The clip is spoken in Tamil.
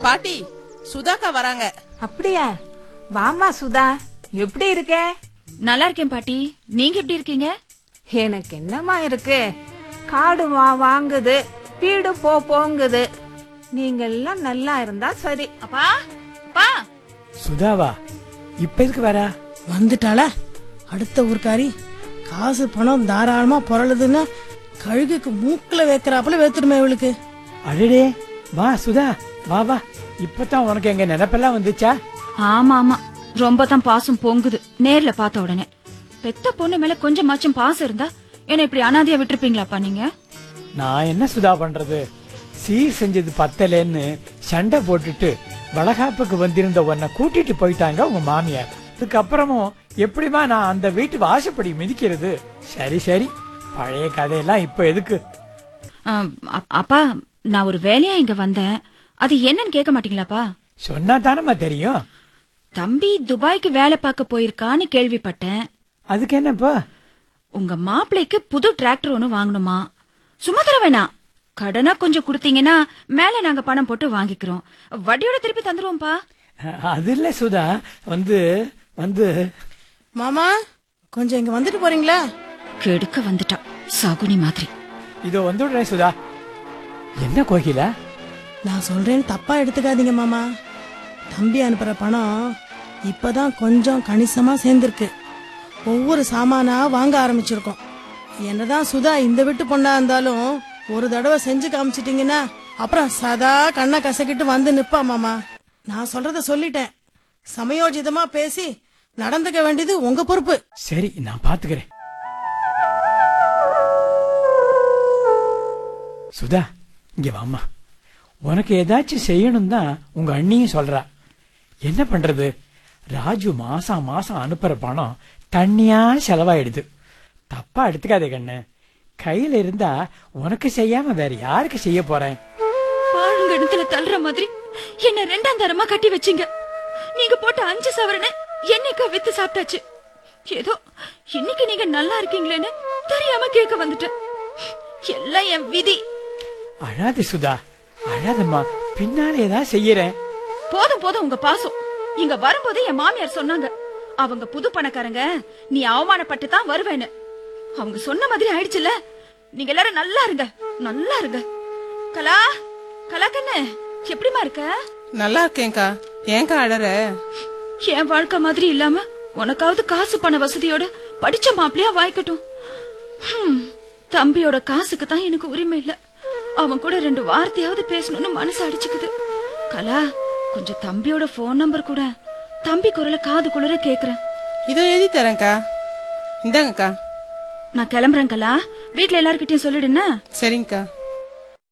பாட்டி சுதாக்கா வராங்க அப்படியா வாமா சுதா எப்படி இருக்க நல்லா இருக்கேன் பாட்டி நீங்க எப்படி இருக்கீங்க எனக்கு என்னம்மா இருக்கு காடு வா வாங்குது வீடு போ போங்குது நீங்க எல்லாம் நல்லா இருந்தா சரி அப்பா அப்பா சுதாவா இப்ப எதுக்கு வரா வந்துட்டாளா அடுத்த ஊர்க்காரி காசு பணம் தாராளமா புரளுதுன்னா கழுகுக்கு மூக்குல வைக்கிறாப்புல வைத்துடுமே இவளுக்கு அடடே வா சுதா வா வா இப்பதான் உனக்கு எங்க நினைப்பெல்லாம் வந்துச்சா ஆமா ஆமா ரொம்ப தான் பாசம் பொங்குது நேர்ல பார்த்த உடனே பெத்த பொண்ணு மேல கொஞ்சமாச்சும் பாசம் இருந்தா என்ன இப்படி அனாதையா விட்டுருப்பீங்களாப்பா நீங்க நான் என்ன சுதா பண்றது சீர் செஞ்சது பத்தலேன்னு சண்டை போட்டுட்டு வளகாப்புக்கு வந்திருந்த உன்னை கூட்டிட்டு போயிட்டாங்க உங்க மாமியார் அதுக்கப்புறமும் எப்படிமா நான் அந்த வீட்டு வாசப்படி மிதிக்கிறது சரி சரி பழைய கதையெல்லாம் இப்ப எதுக்கு ஆம், அப்- அப்பா நான் ஒரு வேலையா இங்க வந்தேன் அது என்னன்னு கேட்க மாட்டீங்களாப்பா சொன்னா தானம்மா தெரியும் தம்பி துபாய்க்கு வேலை பார்க்க போயிருக்கான்னு கேள்விப்பட்டேன் அதுக்கு என்னப்பா உங்க மாப்பிள்ளைக்கு புது டிராக்டர் ஒன்னு வாங்கணுமா சும்மா தர வேணாம் கடனா கொஞ்சம் கொடுத்தீங்கன்னா மேல நாங்க பணம் போட்டு வாங்கிக்கிறோம் வட்டியோட திருப்பி தந்துருவோம்ப்பா அது இல்ல சுதா வந்து வந்து மாமா கொஞ்சம் இங்க வந்துட்டு போறீங்களா கெடுக்க வந்துட்டா சகுனி மாதிரி இதோ வந்துடுறேன் சுதா என்ன கோகிலா நான் சொல்றேன்னு தப்பா எடுத்துக்காதீங்க மாமா தம்பி அனுப்புற பணம் இப்பதான் கொஞ்சம் கணிசமா சேர்ந்திருக்கு ஒவ்வொரு சாமானா வாங்க ஆரம்பிச்சிருக்கோம் என்னதான் சுதா இந்த வீட்டு பொண்ணா இருந்தாலும் ஒரு தடவை செஞ்சு காமிச்சிட்டீங்கன்னா அப்புறம் சதா கண்ணை கசக்கிட்டு வந்து நிப்பா மாமா நான் சொல்றத சொல்லிட்டேன் சமயோஜிதமா பேசி நடந்துக்க வேண்டியது உங்க பொறுப்பு சரி நான் பாத்துக்கிறேன் சுதா இங்க வாம்மா உனக்கு ஏதாச்சும் செய்யணும் தான் உங்க அண்ணியும் சொல்றா என்ன பண்றது ராஜு மாசம் மாசம் அனுப்புற பணம் தண்ணியா செலவாயிடுது தப்பா எடுத்துக்காதே கண்ணு கையில இருந்தா உனக்கு செய்யாம வேற யாருக்கு செய்ய போறேன் பாழுங்கணத்துல தள்ளுற மாதிரி என்ன ரெண்டாம் தரமா கட்டி வச்சீங்க நீங்க போட்ட அஞ்சு சவரனை என்னைக்கா வித்து சாப்பிட்டாச்சு ஏதோ இன்னைக்கு நீங்க நல்லா இருக்கீங்களேன்னு தெரியாம கேட்க வந்துட்டேன் எல்லாம் என் விதி அழாது சுதா அழாதம்மா பின்னால ஏதாவது செய்யறேன் போதும் போதும் உங்க பாசம் இங்க வரும்போதே என் மாமியார் சொன்னாங்க அவங்க புது பணக்காரங்க நீ அவமானப்பட்டு தான் வருவேன்னு அவங்க சொன்ன மாதிரி ஆயிடுச்சுல நீங்க எல்லாரும் நல்லா இருங்க நல்லா இருங்க கலா கலா கண்ணு எப்படிமா இருக்க நல்லா இருக்கேன்க்கா ஏன்க்கா அழற என் வாழ்க்கை மாதிரி இல்லாம உனக்காவது காசு பண வசதியோட படிச்ச மாப்பிளையா வாய்க்கட்டும் ஹம், தம்பியோட காசுக்கு தான் எனக்கு உரிமை இல்ல அவன் கூட ரெண்டு வார்த்தையாவது பேசணும்னு மனசு அடிச்சுக்குது கலா கொஞ்சம் தம்பியோட போன் நம்பர் கூட தம்பி குரலை காது குளிர கேக்குறேன் இதோ எழுதி தரேன்க்கா இந்தாங்கக்கா நான் கிளம்புறேன் கலா வீட்ல எல்லார்கிட்டயும் சொல்லிடுன்னா சரிங்கக்கா